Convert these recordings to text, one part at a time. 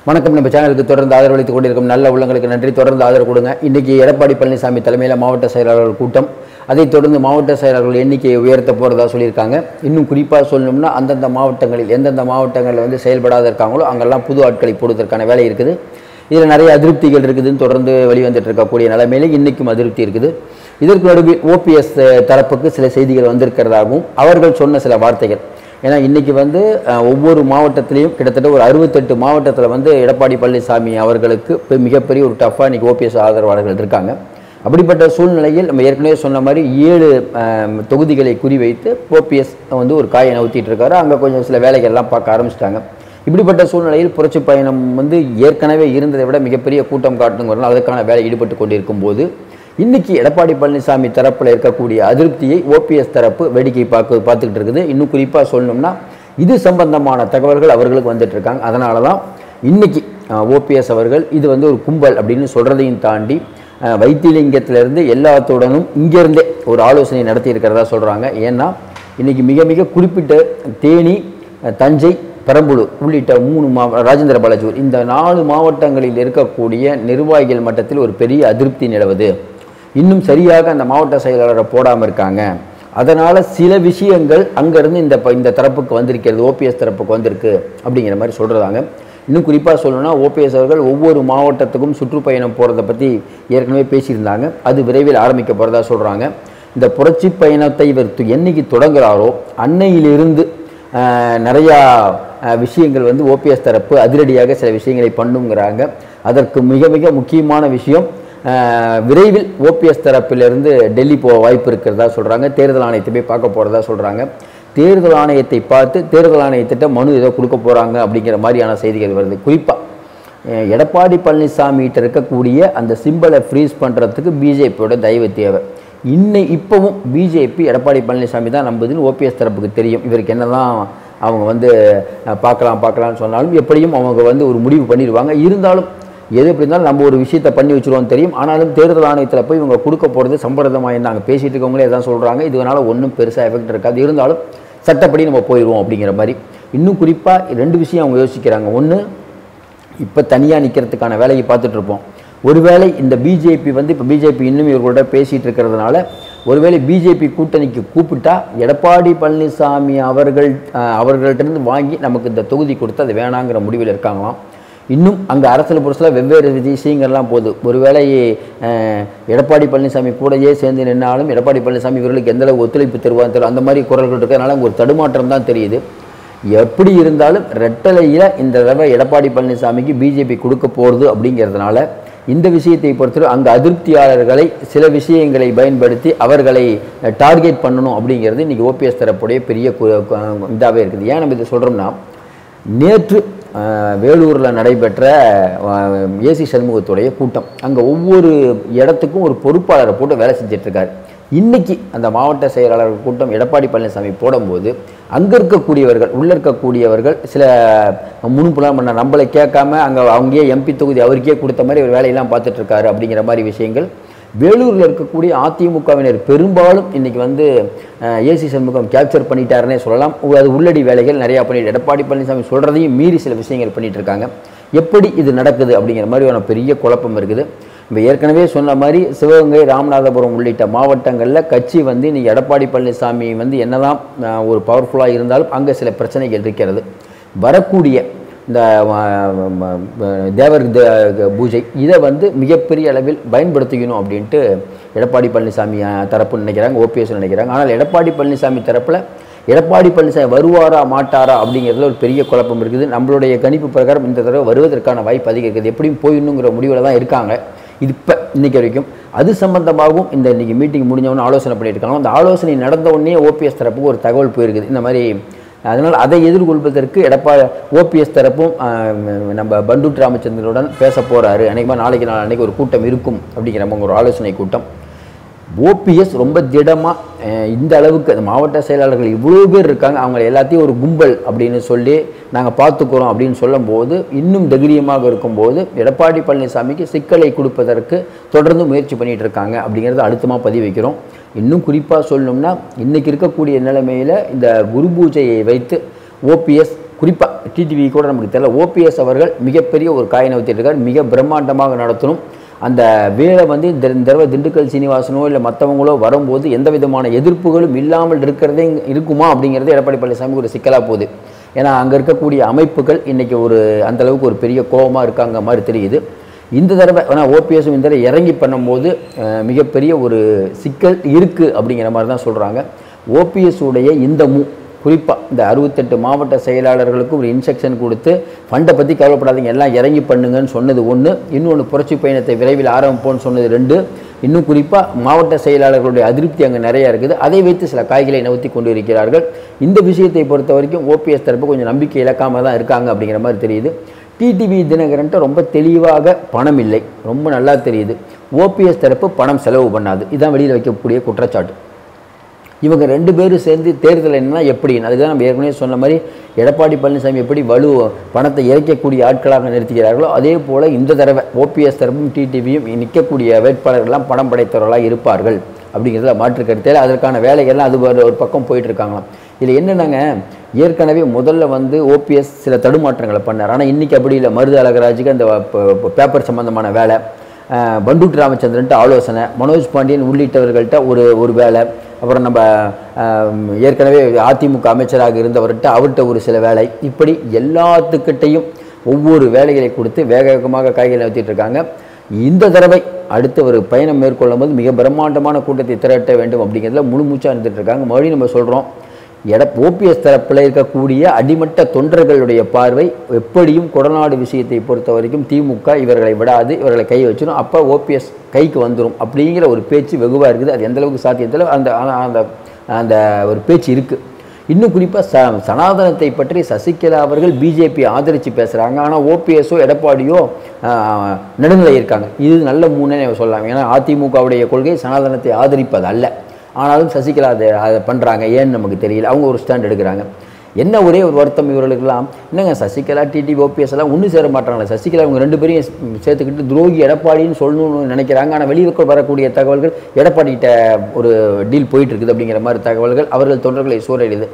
வணக்கம் நம்ம சேனலுக்கு தொடர்ந்து ஆதரவளித்துக் கொண்டிருக்கும் நல்ல உள்ளங்களுக்கு நன்றி தொடர்ந்து ஆதரவு கொடுங்க இன்னைக்கு எடப்பாடி பழனிசாமி தலைமையில் மாவட்ட செயலாளர்கள் கூட்டம் அதைத் தொடர்ந்து மாவட்ட செயலாளர்கள் எண்ணிக்கையை உயர்த்த போகிறதா சொல்லியிருக்காங்க இன்னும் குறிப்பாக சொல்லணும்னா அந்தந்த மாவட்டங்களில் எந்தெந்த மாவட்டங்களில் வந்து செயல்படாத இருக்காங்களோ அங்கெல்லாம் புது ஆட்களை போடுவதற்கான வேலை இருக்குது இதில் நிறைய அதிருப்திகள் இருக்குதுன்னு தொடர்ந்து வெளிவந்துட்டு இருக்கக்கூடிய நிலைமையில இன்றைக்கும் அதிருப்தி இருக்குது இதற்கு நடுவில் ஓபிஎஸ் தரப்புக்கு சில செய்திகள் வந்திருக்கிறதாகவும் அவர்கள் சொன்ன சில வார்த்தைகள் ஏன்னா இன்னைக்கு வந்து அஹ், ஒவ்வொரு மாவட்டத்திலையும் கிட்டத்தட்ட ஒரு அறுபத்தெட்டு மாவட்டத்தில் வந்து எடப்பாடி பழனிசாமி அவர்களுக்கு இப்ப மிகப்பெரிய ஒரு டஃப்பாக இன்னைக்கு ஓபிஎஸ் ஆதரவாளர்கள் இருக்காங்க அப்படிப்பட்ட சூழ்நிலையில் நம்ம ஏற்கனவே சொன்ன மாதிரி ஏழு அஹ், தொகுதிகளை குறிவைத்து ஓபிஎஸ் வந்து ஒரு காயை நவுத்திட்டு இருக்காரு அங்கே கொஞ்சம் சில வேலைகள்லாம் பார்க்க ஆரம்பிச்சிட்டாங்க இப்படிப்பட்ட சூழ்நிலையில் புரட்சி பயணம் வந்து ஏற்கனவே இருந்ததை விட மிகப்பெரிய கூட்டம் காட்டணுங்கிறனால அதுக்கான வேலை ஈடுபட்டு கொண்டிருக்கும் போது இன்னைக்கு எடப்பாடி பழனிசாமி தரப்பில் இருக்கக்கூடிய அதிருப்தியை ஓபிஎஸ் தரப்பு வேடிக்கை பார்க்க பார்த்துக்கிட்டு இருக்குது இன்னும் குறிப்பாக சொல்லணும்னா இது சம்பந்தமான தகவல்கள் அவர்களுக்கு வந்துட்டு இருக்காங்க அதனால தான் இன்னைக்கு ஓபிஎஸ் அவர்கள் இது வந்து ஒரு கும்பல் அப்படின்னு சொல்றதையும் தாண்டி அஹ், வைத்தியலிங்கத்திலிருந்து எல்லாத்துடனும் இங்கேருந்தே ஒரு ஆலோசனை நடத்தி இருக்கிறதா சொல்கிறாங்க ஏன்னா இன்னைக்கு மிக மிக குறிப்பிட்ட தேனி அஹ், தஞ்சை பெரம்பலூர் உள்ளிட்ட மூணு மாவ ராஜேந்திர பாலாஜி இந்த நாலு மாவட்டங்களில் இருக்கக்கூடிய நிர்வாகிகள் மட்டத்தில் ஒரு பெரிய அதிருப்தி நிலவுது இன்னும் சரியாக அந்த மாவட்ட செயலாளரை போடாமல் இருக்காங்க அதனால் சில விஷயங்கள் அங்கேருந்து இந்த ப- இந்த தரப்புக்கு வந்திருக்கிறது ஓபிஎஸ் தரப்புக்கு வந்திருக்கு அப்படிங்கிற மாதிரி சொல்கிறாங்க இன்னும் குறிப்பாக சொல்லணும்னா ஓபிஎஸ் அவர்கள் ஒவ்வொரு மாவட்டத்துக்கும் சுற்றுப்பயணம் போகிறத பற்றி ஏற்கனவே பேசியிருந்தாங்க அது விரைவில் ஆரம்பிக்க போகிறதா சொல்கிறாங்க இந்த புரட்சி பயணத்தை இவர் து- என்னைக்கு தொடங்குறாரோ அன்னையிலிருந்து ஆஹ், நிறையா ஆஹ், விஷயங்கள் வந்து ஓபிஎஸ் தரப்பு அதிரடியாக சில விஷயங்களை பண்ணுங்கிறாங்க அதற்கு மிக மிக முக்கியமான விஷயம் ஆஹ், விரைவில் ஓபிஎஸ் தரப்பிலிருந்து டெல்லி போக வாய்ப்பு இருக்கிறதா சொல்கிறாங்க தேர்தல் ஆணையத்தை போய் பார்க்க போகிறதா சொல்கிறாங்க தேர்தல் ஆணையத்தை பார்த்து தேர்தல் ஆணையத்திட்ட மனு ஏதோ கொடுக்க போகிறாங்க அப்படிங்கிற மாதிரியான செய்திகள் வருது குறிப்பாக எடப்பாடி பழனிசாமிகிட்ட இருக்கக்கூடிய அந்த சிம்பலை ஃப்ரீஸ் பண்ணுறதுக்கு பிஜேபியோட தயவு தேவை இன்னை இப்போவும் பிஜேபி எடப்பாடி பழனிசாமி தான் நம்புதுன்னு ஓபிஎஸ் தரப்புக்கு தெரியும் இவருக்கு என்னதான் அவங்க வந்து அஹ், பார்க்கலாம் பார்க்கலாம்னு சொன்னாலும் எப்படியும் அவங்க வந்து ஒரு முடிவு பண்ணிடுவாங்க இருந்தாலும் எது எப்படி இருந்தாலும் நம்ம ஒரு விஷயத்தை பண்ணி வச்சிருவோம் தெரியும் ஆனாலும் தேர்தல் ஆணையத்தில் போய் இவங்க கொடுக்க போகிறது சம்பிரதமாக நாங்கள் பேசிட்டு இருக்கவங்களே எதாவது சொல்கிறாங்க இதனால ஒன்றும் பெருசாக எஃபெக்ட் இருக்காது இருந்தாலும் சட்டப்படி நம்ம போயிடுவோம் அப்படிங்கிற மாதிரி இன்னும் குறிப்பாக ரெண்டு விஷயம் அவங்க யோசிக்கிறாங்க ஒன்று இப்போ தனியாக நிற்கிறதுக்கான வேலையை பார்த்துட்டு இருப்போம் ஒருவேளை இந்த பிஜேபி வந்து இப்போ பிஜேபி இன்னும் இவர்களோட பேசிகிட்டு இருக்கிறதுனால ஒருவேளை பிஜேபி கூட்டணிக்கு கூப்பிட்டா எடப்பாடி பழனிசாமி அவர்கள் அஹ், அவர்கள்ட்டிருந்து வாங்கி நமக்கு இந்த தொகுதி கொடுத்து அது வேணாங்கிற முடிவில் இருக்காங்களாம் இன்னும் அங்கே அரசியல் புரட்சியில் வெவ்வேறு விஷயங்கள்லாம் போகுது ஒருவேளை அஹ், எடப்பாடி பழனிசாமி கூடயே சேர்ந்து நின்னாலும் எடப்பாடி பழனிசாமி இவர்களுக்கு எந்த அளவு ஒத்துழைப்பு தருவான்னு தெரியல அந்த மாதிரி குரல்கள் இருக்கிறதுனால அங்க ஒரு தடுமாற்றம் தான் தெரியுது எப்படி இருந்தாலும் ரெட்டலையில் இந்த தடவை எடப்பாடி பழனிசாமிக்கு பிஜேபி கொடுக்க போகிறது அப்படிங்கிறதுனால இந்த விஷயத்தை பொறுத்தவரை அங்கே அதிருப்தியாளர்களை சில விஷயங்களை பயன்படுத்தி அவர்களை டார்கெட் பண்ணணும் அப்படிங்கிறது இன்றைக்கி ஓபிஎஸ் தரப்புடைய பெரிய இதாகவே இருக்குது ஏன் நம்ம இதை சொல்கிறோம்னா நேற்று அஹ், வேலூரில் நடைபெற்ற ஏசி சண்முகத்துடைய கூட்டம் அங்கே ஒவ்வொரு இடத்துக்கும் ஒரு பொறுப்பாளரை போட்டு வேலை செஞ்சுட்டு இருக்காரு இன்னைக்கு அந்த மாவட்ட செயலாளர் கூட்டம் எடப்பாடி பழனிசாமி போடும்போது அங்கே இருக்கக்கூடியவர்கள் உள்ளே இருக்கக்கூடியவர்கள் சில முன்னுப்புலாம் பண்ண நம்மளை கேட்காம அங்கே அவங்கயே எம்பி தொகுதி அவருக்கே கொடுத்த மாதிரி ஒரு வேலையெல்லாம் பார்த்துட்டு இருக்காரு அப்படிங்கிற மாதிரி விஷயங்கள் வேலூரில் இருக்கக்கூடிய அதிமுகவினர் பெரும்பாலும் இன்னைக்கு வந்து ஏசி சண்முகம் கேப்சர் பண்ணிட்டாருன்னே சொல்லலாம் உ- அது உள்ளடி வேலைகள் நிறையா பண்ணிட்டு எடப்பாடி பழனிசாமி சொல்கிறதையும் மீறி சில விஷயங்கள் பண்ணிட்டு இருக்காங்க எப்படி இது நடக்குது அப்படிங்கிற மாதிரியான பெரிய குழப்பம் இருக்குது நம்ம ஏற்கனவே சொன்ன மாதிரி சிவகங்கை ராமநாதபுரம் உள்ளிட்ட மாவட்டங்களில் கட்சி வந்து இன்னைக்கு எடப்பாடி பழனிசாமி வந்து என்னதான் அஹ், ஒரு பவர்ஃபுல்லாக இருந்தாலும் அங்கே சில பிரச்சனைகள் இருக்கிறது வரக்கூடிய இந்த அஹ், ம- ம- தேவர் த- பூஜை இதை வந்து மிகப்பெரிய அளவில் பயன்படுத்திக்கணும் அப்படின்ட்டு எடப்பாடி பழனிசாமி அஹ், தரப்பு நினைக்கிறாங்க ஓபிஎஸ் நினைக்கிறாங்க ஆனால் எடப்பாடி பழனிசாமி தரப்பில் எடப்பாடி பழனிசாமி வருவாரா மாட்டாரா அப்படிங்கிறதுல ஒரு பெரிய குழப்பம் இருக்குது நம்மளுடைய கணிப்பு பிரகாரம் இந்த தடவை வருவதற்கான வாய்ப்பு அதிகம் இருக்குது எப்படியும் போயிடணுங்கிற முடிவில் தான் இருக்காங்க இது இப்போ இன்னைக்கு வரைக்கும் அது சம்பந்தமாகவும் இந்த இன்னைக்கு மீட்டிங் முடிஞ்சவொன்னே ஆலோசனை பண்ணிட்டு இருக்காங்க அந்த ஆலோசனை நடந்த உடனே ஓபிஎஸ் தரப்புக்கு ஒரு தகவல் போயிருக்குது இந்த மாதிரி அதனால் அதை எதிர்கொள்வதற்கு எடப்பா ஓபிஎஸ் தரப்பும் ஆஹ், நம்ம பண்டூட் ராமச்சந்திரனுடன் பேச போகிறாரு அன்றைக்குமா நாளைக்கு நாள் அன்றைக்கி ஒரு கூட்டம் இருக்கும் அப்படிங்கிற மாதிரி ஒரு ஆலோசனை கூட்டம் ஓபிஎஸ் ரொம்ப திடமாக இந்த அளவுக்கு அந்த மாவட்ட செயலாளர்கள் இவ்வளோ பேர் இருக்காங்க அவங்க எல்லாத்தையும் ஒரு கும்பல் அப்படின்னு சொல்லி நாங்கள் பார்த்துக்குறோம் அப்படின்னு சொல்லும்போது இன்னும் தைரியமாக இருக்கும்போது எடப்பாடி பழனிசாமிக்கு சிக்கலை கொடுப்பதற்கு தொடர்ந்து முயற்சி பண்ணிட்டு இருக்காங்க அப்படிங்கிறத அழுத்தமாக பதிவு வைக்கிறோம் இன்னும் குறிப்பாக சொல்லணும்னா இன்றைக்கி இருக்கக்கூடிய நிலைமையில் இந்த குரு பூஜையை வைத்து ஓபிஎஸ் குறிப்பாக டிடிவி கூட நமக்கு தெரியல ஓபிஎஸ் அவர்கள் மிகப்பெரிய ஒரு காய் நவுத்திட்டு மிக பிரம்மாண்டமாக நடத்தணும் அந்த வேலை வந்து இந்த இந்த தடவை திண்டுக்கல் சீனிவாசனோ இல்லை மற்றவங்களோ வரும்போது எந்த விதமான எதிர்ப்புகளும் இல்லாமல் இருக்கிறதே இங்க இருக்குமா அப்படிங்கிறது எடப்பாடி பழனிசாமி ஒரு சிக்கலாக போகுது ஏன்னா அங்கே இருக்கக்கூடிய அமைப்புகள் இன்றைக்கி ஒரு அந்த அளவுக்கு ஒரு பெரிய கோபமாக இருக்காங்க மாதிரி தெரியுது இந்த தடவை ஆனால் ஓபிஎஸும் இந்த தடவை இறங்கி பண்ணும்போது அஹ், மிகப்பெரிய ஒரு சிக்கல் இருக்குது அப்படிங்கிற மாதிரி தான் சொல்கிறாங்க ஓபிஎஸ் உடைய இந்த மூ குறிப்பாக இந்த அறுபத்தெட்டு மாவட்ட செயலாளர்களுக்கு ஒரு இன்ஸ்ட்ரக்ஷன் கொடுத்து ஃபண்டை பற்றி கவலைப்படாதீங்க எல்லாம் இறங்கி பண்ணுங்கன்னு சொன்னது ஒன்று இன்னொன்று புரட்சி பயணத்தை விரைவில் ஆரம்பிப்போம்னு சொன்னது ரெண்டு இன்னும் குறிப்பாக மாவட்ட செயலாளர்களுடைய அதிருப்தி அங்கே நிறையா இருக்குது அதை வைத்து சில காய்களை நவுத்தி கொண்டு இருக்கிறார்கள் இந்த விஷயத்தை பொறுத்த வரைக்கும் ஓபிஎஸ் தரப்பு கொஞ்சம் நம்பிக்கை இழக்காமல் தான் இருக்காங்க அப்படிங்கிற மாதிரி தெரியுது டிடிவி தினகரன்ட்ட ரொம்ப தெளிவாக பணம் இல்லை ரொம்ப நல்லா தெரியுது ஓபிஎஸ் தரப்பு பணம் செலவு பண்ணாது இதுதான் வெளியில் வைக்கக்கூடிய குற்றச்சாட்டு இவங்க ரெண்டு பேரும் சேர்ந்து தேர்தல் என்னன்னா எப்படி அதுதான் நம்ம ஏற்கனவே சொன்ன மாதிரி எடப்பாடி பழனிசாமி எப்படி வலு பணத்தை இறைக்கக்கூடிய ஆட்களாக நிறுத்துகிறார்களோ அதே போல் இந்த தடவை ஓபிஎஸ் தரப்பும் டிடிவியும் நிற்கக்கூடிய வேட்பாளர்கள்லாம் பணம் படைத்தவர்களாக இருப்பார்கள் அப்படிங்கிறதுல மாற்று கருத்தில் அதற்கான வேலைகள்லாம் அது ஒரு ஒரு பக்கம் போயிட்டு இருக்காங்களாம் இதில் என்னென்னாங்க ஏற்கனவே முதல்ல வந்து ஓபிஎஸ் சில தடுமாற்றங்களை பண்ணார் ஆனால் இன்றைக்கி அப்படி இல்லை மருது அழகராஜுக்கு அந்த ப- ப- பேப்பர் சம்பந்தமான வேலை அஹ், பண்டூட்டி ராமச்சந்திரன்ட்ட ஆலோசனை மனோஜ் பாண்டியன் உள்ளிட்டவர்கள்ட்ட ஒரு ஒரு வேலை அப்புறம் நம்ம அஹ், ஏற்கனவே அதிமுக அமைச்சராக இருந்தவர்கிட்ட அவர்கிட்ட ஒரு சில வேலை இப்படி எல்லாத்துக்கிட்டையும் ஒவ்வொரு வேலைகளை கொடுத்து வேக வேகமாக காய்களை நிறுத்திட்டு இருக்காங்க இந்த தடவை அடுத்த ஒரு பயணம் மேற்கொள்ளும் போது மிக பிரம்மாண்டமான கூட்டத்தை திரட்ட வேண்டும் அப்படிங்கிறதுல முழு மூச்சாக இருந்துட்டு இருக்காங்க மறுபடியும் நம்ம சொல்கிறோம் எட ஓபிஎஸ் தரப்பில் இருக்கக்கூடிய அடிமட்ட தொண்டர்களுடைய பார்வை எப்படியும் கொடநாடு விஷயத்தை பொறுத்த வரைக்கும் திமுக இவர்களை விடாது இவர்களை கை வச்சிடும் அப்போ ஓபிஎஸ் கைக்கு வந்துடும் அப்படிங்கிற ஒரு பேச்சு வெகுவாக இருக்குது அது எந்த அளவுக்கு சாத்தியத்தில் அந்த ஆனா அந்த அந்த ஒரு பேச்சு இருக்குது இன்னும் குறிப்பாக ச சனாதனத்தை பற்றி சசிகலா அவர்கள் பிஜேபி ஆதரித்து பேசுகிறாங்க ஆனால் ஓபிஎஸோ எடப்பாடியோ ஆஹ், நடுநிலை இருக்காங்க இது நல்ல மூணே சொல்லலாம் ஏன்னா அதிமுகவுடைய கொள்கை சனாதனத்தை ஆதரிப்பது அல்ல ஆனாலும் சசிகலா அதை அதை பண்ணுறாங்க ஏன்னு நமக்கு தெரியல அவங்க ஒரு ஸ்டாண்ட் எடுக்கிறாங்க என்ன ஒரே ஒரு வருத்தம் இவர்களுக்கெல்லாம் என்னங்க சசிகலா டிடி ஓபிஎஸ் எல்லாம் ஒன்றும் சேர மாட்டாங்களே சசிகலா இவங்க ரெண்டு பேரையும் ஸ்- சேர்த்துக்கிட்டு துரோகி எடப்பாடின்னு சொல்லணும்னு நினைக்கிறாங்க ஆனால் வெளியில் வரக்கூடிய தகவல்கள் எடப்பாடிகிட்ட ஒரு டீல் போயிட்டு இருக்குது அப்படிங்கிற மாதிரி தகவல்கள் அவர்கள் தொண்டர்களை சூறையிடுது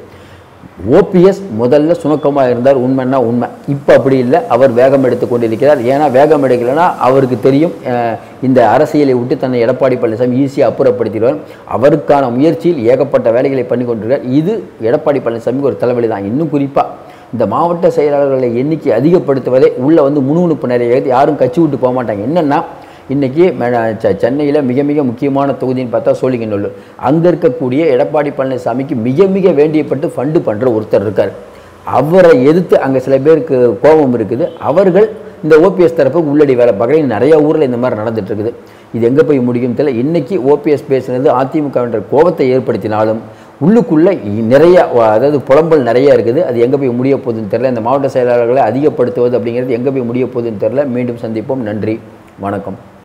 ஓபிஎஸ் முதல்ல சுணக்கமாக இருந்தார் உண்மைன்னா உண்மை இப்போ அப்படி இல்லை அவர் வேகம் எடுத்து கொண்டிருக்கிறார் ஏன்னா வேகம் எடுக்கலைன்னா அவருக்கு தெரியும் அஹ், இந்த அரசியலை விட்டு தன்னை எடப்பாடி பழனிசாமி ஈஸியாக அப்புறப்படுத்திடுவார் அவருக்கான முயற்சியில் ஏகப்பட்ட வேலைகளை பண்ணி கொண்டிருக்கார் இது எடப்பாடி பழனிசாமிக்கு ஒரு தலைவலி தான் இன்னும் குறிப்பாக இந்த மாவட்ட செயலாளர்களை எண்ணிக்கை அதிகப்படுத்துவதே உள்ளே வந்து முணுமுணுப்பு நிறைய இருக்குது. யாரும் கட்சி விட்டு போக மாட்டாங்க என்னென்னா இன்றைக்கி சென்னையில் மிக மிக முக்கியமான தொகுதின்னு பார்த்தா சோழிங்கநல்லூர் அங்கே இருக்கக்கூடிய எடப்பாடி பழனிசாமிக்கு மிக மிக வேண்டியப்பட்டு ஃபண்டு பண்ணுற ஒருத்தர் இருக்கார் அவரை எதிர்த்து அங்கே சில பேருக்கு கோபம் இருக்குது அவர்கள் இந்த ஓபிஎஸ் தரப்பு உள்ளடி வேலை பார்க்குறேன் நிறைய ஊரில் இந்த மாதிரி நடந்துட்டு இருக்குது இது எங்கே போய் முடியும் தெரியல இன்னைக்கு ஓபிஎஸ் பேசுனது அதிமுக என்ற கோபத்தை ஏற்படுத்தினாலும் உள்ளுக்குள்ளே நிறைய அதாவது புலம்பல் நிறைய இருக்குது அது எங்கே போய் முடிய போகுதுன்னு தெரியல இந்த மாவட்ட செயலாளர்களை அதிகப்படுத்துவது அப்படிங்கிறது எங்கே போய் முடிய போகுதுன்னு தெரியல மீண்டும் சந்திப்போம் நன்றி வணக்கம்